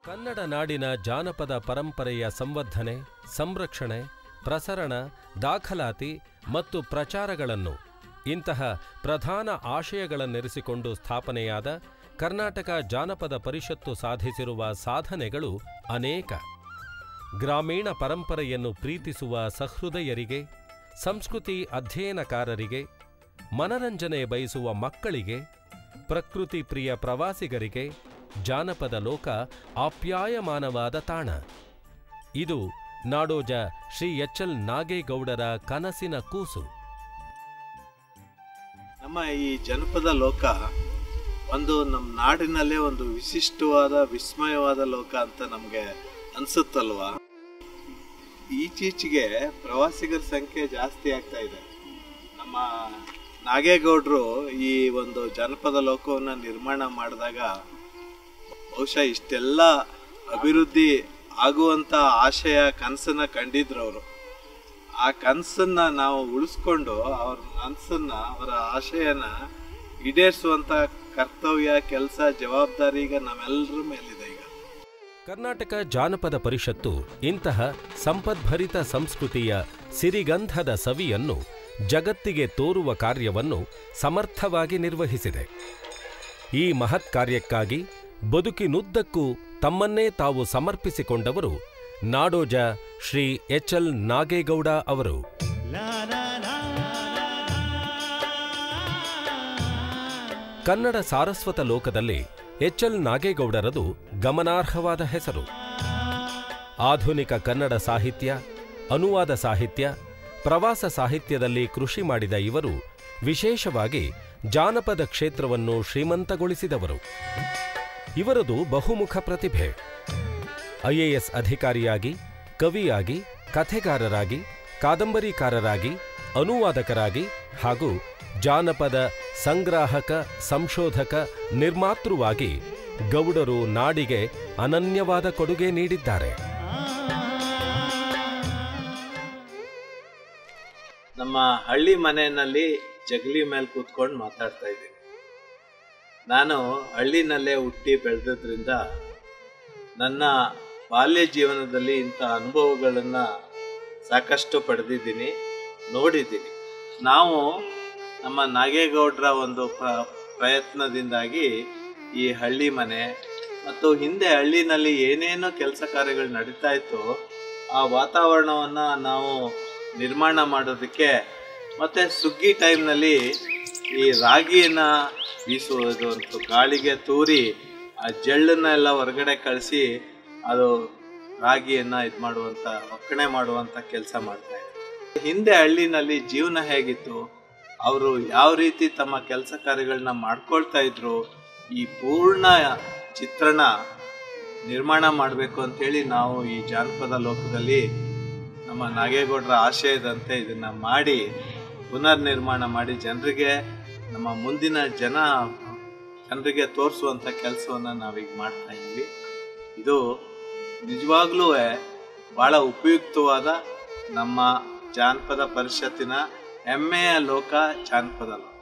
ಕನ್ನಡ ನಾಡಿನ ಜಾನಪದ ಪರಂಪರೆಯ ಸಂವರ್ಧನೆ ಸಂರಕ್ಷಣೆ ಪ್ರಸರಣ ದಾಖಲಾತಿ ಮತ್ತು ಪ್ರಚಾರಗಳನ್ನು ಇಂತಹ ಪ್ರಧಾನ ಆಶಯಗಳನ್ನಿರಿಸಿಕೊಂಡು ಸ್ಥಾಪನೆಯಾದ ಕರ್ನಾಟಕ ಜಾನಪದ ಪರಿಷತ್ತು ಸಾಧಿಸಿರುವ ಸಾಧನೆಗಳು ಅನೇಕ ಗ್ರಾಮೀಣ ಪರಂಪರೆಯನ್ನು ಪ್ರೀತಿಸುವ ಸಹೃದಯರಿಗೆ ಸಂಸ್ಕೃತಿ ಅಧ್ಯಯನಕಾರರಿಗೆ ಮನರಂಜನೆ ಬಯಸುವ ಮಕ್ಕಳಿಗೆ ಪ್ರಕೃತಿ ಪ್ರಿಯ ಪ್ರವಾಸಿಗರಿಗೆ ಜಾನಪದ ಲೋಕ ಆಪ್ಯಾಯಮಾನವಾದ ತಾಣ ಇದು ನಾಡೋಜ ಶ್ರೀ ಎಚ್ ಎಲ್ ನಾಗೇಗೌಡರ ಕನಸಿನ ಕೂಸು ನಮ್ಮ ಈ ಜನಪದ ಲೋಕ ಒಂದು ನಮ್ಮ ನಾಡಿನಲ್ಲೇ ಒಂದು ವಿಶಿಷ್ಟವಾದ ವಿಸ್ಮಯವಾದ ಲೋಕ ಅಂತ ನಮಗೆ ಅನ್ಸುತ್ತಲ್ವಾ ಈಚೀಚೆಗೆ ಪ್ರವಾಸಿಗರ ಸಂಖ್ಯೆ ಜಾಸ್ತಿ ಆಗ್ತಾ ಇದೆ ನಮ್ಮ ನಾಗೇಗೌಡರು ಈ ಒಂದು ಜನಪದ ಲೋಕವನ್ನು ನಿರ್ಮಾಣ ಮಾಡಿದಾಗ ಬಹುಶಃ ಇಷ್ಟೆಲ್ಲ ಅಭಿವೃದ್ಧಿ ಆಗುವಂತ ಆಶಯ ಕನಸನ್ನ ಕಂಡಿದ್ರು ಅವರು ಆ ಕನಸನ್ನ ನಾವು ಉಳಿಸ್ಕೊಂಡು ಅವ್ರ ಕನಸನ್ನ ಅವರ ಆಶಯನ ಈಡೇರಿಸುವಂತ ಕರ್ತವ್ಯ ಕೆಲಸ ಜವಾಬ್ದಾರಿ ಈಗ ನಮ್ಮೆಲ್ಲರ ಮೇಲಿದೆ ಈಗ ಕರ್ನಾಟಕ ಜಾನಪದ ಪರಿಷತ್ತು ಇಂತಹ ಸಂಪದ್ಭರಿತ ಸಂಸ್ಕೃತಿಯ ಸಿರಿಗಂಧದ ಸವಿಯನ್ನು ಜಗತ್ತಿಗೆ ತೋರುವ ಕಾರ್ಯವನ್ನು ಸಮರ್ಥವಾಗಿ ನಿರ್ವಹಿಸಿದೆ ಈ ಮಹತ್ ಕಾರ್ಯಕ್ಕಾಗಿ ಬದುಕಿನುದ್ದಕ್ಕೂ ತಮ್ಮನ್ನೇ ತಾವು ಸಮರ್ಪಿಸಿಕೊಂಡವರು ನಾಡೋಜ ಶ್ರೀ ಎಚ್ ಎಲ್ ನಾಗೇಗೌಡ ಅವರು ಕನ್ನಡ ಸಾರಸ್ವತ ಲೋಕದಲ್ಲಿ ಎಚ್ ಎಲ್ ನಾಗೇಗೌಡರದು ಗಮನಾರ್ಹವಾದ ಹೆಸರು ಆಧುನಿಕ ಕನ್ನಡ ಸಾಹಿತ್ಯ ಅನುವಾದ ಸಾಹಿತ್ಯ ಪ್ರವಾಸ ಸಾಹಿತ್ಯದಲ್ಲಿ ಕೃಷಿ ಮಾಡಿದ ಇವರು ವಿಶೇಷವಾಗಿ ಜಾನಪದ ಕ್ಷೇತ್ರವನ್ನು ಶ್ರೀಮಂತಗೊಳಿಸಿದವರು ಇವರದು ಬಹುಮುಖ ಪ್ರತಿಭೆ ಐಎಎಸ್ ಅಧಿಕಾರಿಯಾಗಿ ಕವಿಯಾಗಿ ಕಥೆಗಾರರಾಗಿ ಕಾದಂಬರಿಕಾರರಾಗಿ ಅನುವಾದಕರಾಗಿ ಹಾಗೂ ಜಾನಪದ ಸಂಗ್ರಾಹಕ ಸಂಶೋಧಕ ನಿರ್ಮಾತೃವಾಗಿ ಗೌಡರು ನಾಡಿಗೆ ಅನನ್ಯವಾದ ಕೊಡುಗೆ ನೀಡಿದ್ದಾರೆ ನಮ್ಮ ಹಳ್ಳಿ ಮನೆಯಲ್ಲಿ ಜಗಲಿ ಮೇಲೆ ಕೂತ್ಕೊಂಡು ಮಾತಾಡ್ತಾ ಇದ್ದೀನಿ ನಾನು ಹಳ್ಳಿನಲ್ಲೇ ಹುಟ್ಟಿ ಬೆಳೆದ್ರಿಂದ ನನ್ನ ಬಾಲ್ಯ ಜೀವನದಲ್ಲಿ ಇಂಥ ಅನುಭವಗಳನ್ನು ಸಾಕಷ್ಟು ಪಡೆದಿದ್ದೀನಿ ನೋಡಿದ್ದೀನಿ ನಾವು ನಮ್ಮ ನಾಗೇಗೌಡರ ಒಂದು ಪ್ರ ಪ್ರಯತ್ನದಿಂದಾಗಿ ಈ ಹಳ್ಳಿ ಮನೆ ಮತ್ತು ಹಿಂದೆ ಹಳ್ಳಿನಲ್ಲಿ ಏನೇನೋ ಕೆಲಸ ಕಾರ್ಯಗಳು ನಡೀತಾ ಇತ್ತು ಆ ವಾತಾವರಣವನ್ನು ನಾವು ನಿರ್ಮಾಣ ಮಾಡೋದಕ್ಕೆ ಮತ್ತು ಸುಗ್ಗಿ ಟೈಮ್ನಲ್ಲಿ ಈ ರಾಗಿಯನ್ನು ಬೀಸುವುದು ಅಂತ ಗಾಳಿಗೆ ತೂರಿ ಆ ಜಳ್ಳನ್ನ ಎಲ್ಲ ಹೊರಗಡೆ ಕಳಿಸಿ ಅದು ರಾಗಿಯನ್ನು ಇದು ಮಾಡುವಂಥ ಒಕ್ಕಣೆ ಮಾಡುವಂಥ ಕೆಲಸ ಮಾಡ್ತಾ ಇದ್ರು ಹಿಂದೆ ಹಳ್ಳಿನಲ್ಲಿ ಜೀವನ ಹೇಗಿತ್ತು ಅವರು ಯಾವ ರೀತಿ ತಮ್ಮ ಕೆಲಸ ಕಾರ್ಯಗಳನ್ನ ಮಾಡ್ಕೊಳ್ತಾ ಇದ್ರು ಈ ಪೂರ್ಣ ಚಿತ್ರಣ ನಿರ್ಮಾಣ ಮಾಡಬೇಕು ಅಂತೇಳಿ ನಾವು ಈ ಜಾನಪದ ಲೋಕದಲ್ಲಿ ನಮ್ಮ ನಾಗೇಗೌಡರ ಆಶಯದಂತೆ ಇದನ್ನ ಮಾಡಿ ಪುನರ್ ನಿರ್ಮಾಣ ಮಾಡಿ ಜನರಿಗೆ ನಮ್ಮ ಮುಂದಿನ ಜನ ಜನರಿಗೆ ತೋರಿಸುವಂಥ ಕೆಲಸವನ್ನು ನಾವೀಗ ಮಾಡ್ತಾ ಇದ್ವಿ ಇದು ನಿಜವಾಗ್ಲೂ ಭಾಳ ಉಪಯುಕ್ತವಾದ ನಮ್ಮ ಜಾನಪದ ಪರಿಷತ್ತಿನ ಹೆಮ್ಮೆಯ ಲೋಕ ಜಾನಪದ ಲೋಕ